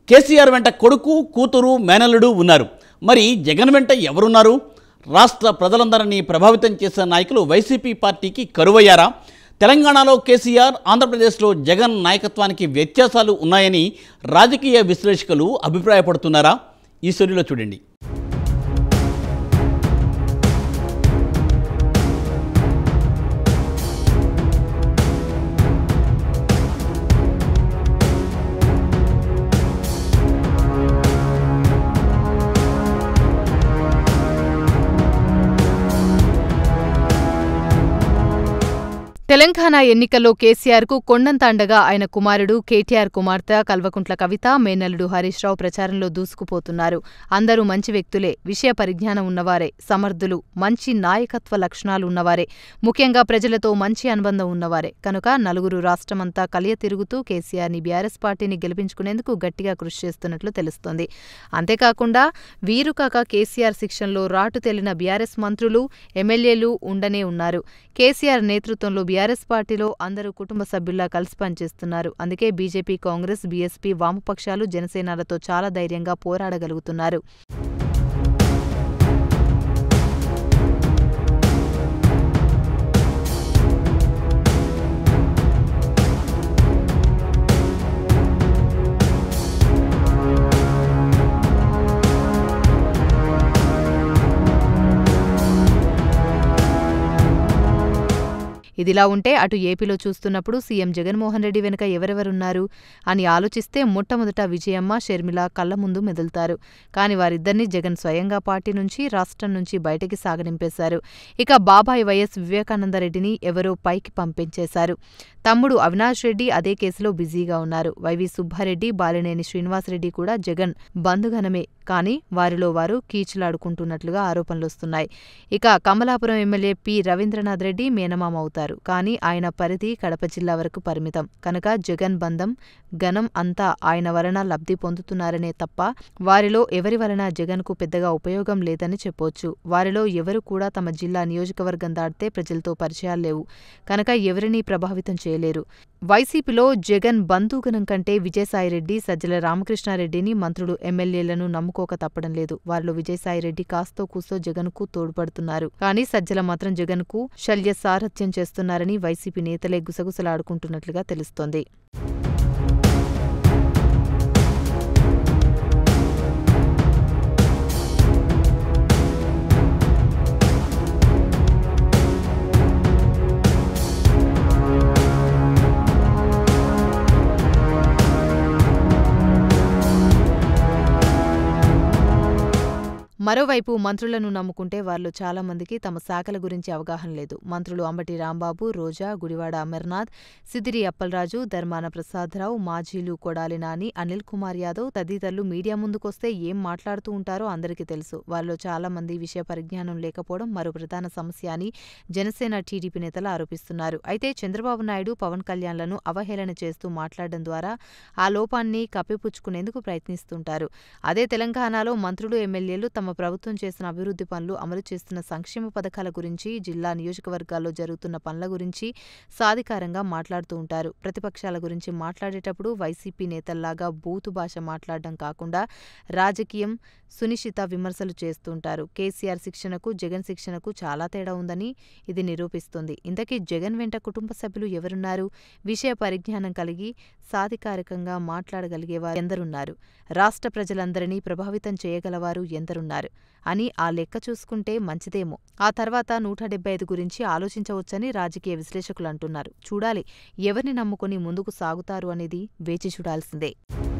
కేసీఆర్ వెంట కొడుకు కూతురు మేనల్లుడు ఉన్నారు మరి జగన్ వెంట ఎవరున్నారు రాష్ట్ర ప్రజలందరినీ ప్రభావితం చేసిన నాయకులు వైసీపీ పార్టీకి కరువయ్యారా తెలంగాణలో కేసీఆర్ ఆంధ్రప్రదేశ్లో జగన్ నాయకత్వానికి వ్యత్యాసాలు ఉన్నాయని రాజకీయ విశ్లేషకులు అభిప్రాయపడుతున్నారా ఈ స్టోరీలో చూడండి తెలంగాణ ఎన్నికల్లో కేసీఆర్కు కొండంత అండగా ఆయన కుమారుడు కేటీఆర్ కుమార్తె కల్వకుంట్ల కవిత మేనల్లుడు హరీష్ రావు ప్రచారంలో దూసుకుపోతున్నారు అందరూ మంచి వ్యక్తులే విషయ పరిజ్ఞానం ఉన్నవారే సమర్థులు మంచి నాయకత్వ లక్షణాలు ఉన్నవారే ముఖ్యంగా ప్రజలతో మంచి అనుబంధం ఉన్నవారే కనుక నలుగురు రాష్ట్రమంతా కలియ తిరుగుతూ కేసీఆర్ని బీఆర్ఎస్ పార్టీని గెలిపించుకునేందుకు గట్టిగా కృషి చేస్తున్నట్లు తెలుస్తోంది అంతేకాకుండా వీరు కాక కేసీఆర్ శిక్షణలో రాటు తేలిన బీఆర్ఎస్ మంత్రులు ఎమ్మెల్యేలు ఉండనే ఉన్నారు కేసీఆర్ నేతృత్వంలో బీఆర్ఎస్ పార్టీలో అందరూ కుటుంబ సభ్యుల్లా కలిసి పనిచేస్తున్నారు అందుకే బీజేపీ కాంగ్రెస్ బీఎస్పీ వామపక్షాలు జనసేనలతో చాలా ధైర్యంగా పోరాడగలుగుతున్నారు ఇదిలా ఉంటే అటు ఏపీలో చూస్తున్నప్పుడు సీఎం జగన్మోహన్ రెడ్డి వెనుక ఎవరెవరున్నారు అని ఆలోచిస్తే మొట్టమొదట విజయమ్మ షర్మిల కళ్ల ముందు మెదులుతారు కాని వారిద్దరినీ జగన్ స్వయంగా పార్టీ నుంచి రాష్ట్రం నుంచి బయటికి సాగనింపేశారు ఇక బాబాయ్ వైఎస్ వివేకానందరెడ్డిని ఎవరో పైకి పంపించేశారు తమ్ముడు అవినాష్ రెడ్డి అదే కేసులో బిజీగా ఉన్నారు వైవి సుబ్బారెడ్డి బాలినేని శ్రీనివాసరెడ్డి కూడా జగన్ బంధుగణమే కానీ వారిలో వారు కీచులాడుకుంటున్నట్లుగా ఆరోపణలొస్తున్నాయి ఇక కమలాపురం ఎమ్మెల్యే పి రవీంద్రనాథ్ రెడ్డి మేనమామ అవుతారు కానీ ఆయన పరిధి కడప జిల్లా వరకు పరిమితం కనుక జగన్ బంధం గణం అంతా ఆయన వలన లబ్ధి పొందుతున్నారనే తప్ప వారిలో ఎవరి వలన జగన్కు పెద్దగా ఉపయోగం లేదని చెప్పొచ్చు వారిలో ఎవరు కూడా తమ జిల్లా నియోజకవర్గం దాటితే ప్రజలతో పరిచయాలు లేవు కనుక ఎవరినీ ప్రభావితం చేయలేరు వైసీపీలో జగన్ బంధుగణం కంటే విజయసాయిరెడ్డి సజ్జల రామకృష్ణారెడ్డిని మంత్రులు ఎమ్మెల్యేలను నమ్ముకోక తప్పడం లేదు వారిలో విజయసాయిరెడ్డి కాస్తో కూస్తో జగన్కు తోడ్పడుతున్నారు కానీ సజ్జల మాత్రం జగన్కు శల్య సారథ్యం చేస్తున్నారని వైసీపీ నేతలే గుసగుసలాడుకుంటున్నట్లుగా తెలుస్తోంది మరోవైపు మంత్రులను నమ్ముకుంటే వారిలో చాలా మందికి తమ శాఖల గురించి అవగాహన లేదు మంత్రులు అంబటి రాంబాబు రోజా గుడివాడ అమర్నాథ్ సిదిరి అప్పలరాజు ధర్మాన ప్రసాదరావు మాజీలు కొడాలి నాని అనిల్ కుమార్ యాదవ్ తదితరులు మీడియా ముందుకొస్తే ఏం మాట్లాడుతూ ఉంటారో అందరికీ తెలుసు వారిలో చాలా మంది విషయ పరిజ్ఞానం లేకపోవడం మరో ప్రధాన సమస్య అని జనసేన టీడీపీ నేతలు ఆరోపిస్తున్నారు అయితే చంద్రబాబు నాయుడు పవన్ కళ్యాణ్లను అవహేళన చేస్తూ మాట్లాడడం ద్వారా ఆ లోపాన్ని కప్పిపుచ్చుకునేందుకు ప్రయత్నిస్తుంటారు అదే తెలంగాణలో మంత్రులు ఎమ్మెల్యేలు తమ ప్రభుత్వం చేసిన అభివృద్ధి పనులు అమలు చేస్తున్న సంక్షేమ పథకాల గురించి జిల్లా నియోజకవర్గాల్లో జరుగుతున్న పనుల గురించి సాధికారంగా మాట్లాడుతూ ఉంటారు ప్రతిపక్షాల గురించి మాట్లాడేటప్పుడు వైసీపీ నేతల్లాగా బూతు భాష మాట్లాడడం కాకుండా రాజకీయం సునిశ్చిత విమర్శలు చేస్తుంటారు కేసీఆర్ శిక్షణకు జగన్ శిక్షణకు చాలా తేడా ఉందని ఇది నిరూపిస్తుంది ఇంతకీ జగన్ వెంట కుటుంబ సభ్యులు ఎవరున్నారు విషయ పరిజ్ఞానం కలిగి సాధికారికంగా మాట్లాడగలిగేవారు ఎందరున్నారు రాష్ట్ర ప్రజలందరినీ ప్రభావితం చేయగలవారు ఎందరున్నారు అని ఆ లెక్క చూసుకుంటే మంచిదేమో ఆ తర్వాత నూట డెబ్బై ఐదు గురించి ఆలోచించవచ్చని రాజకీయ విశ్లేషకులు అంటున్నారు చూడాలి ఎవరిని నమ్ముకుని ముందుకు సాగుతారు అనేది వేచి చూడాల్సిందే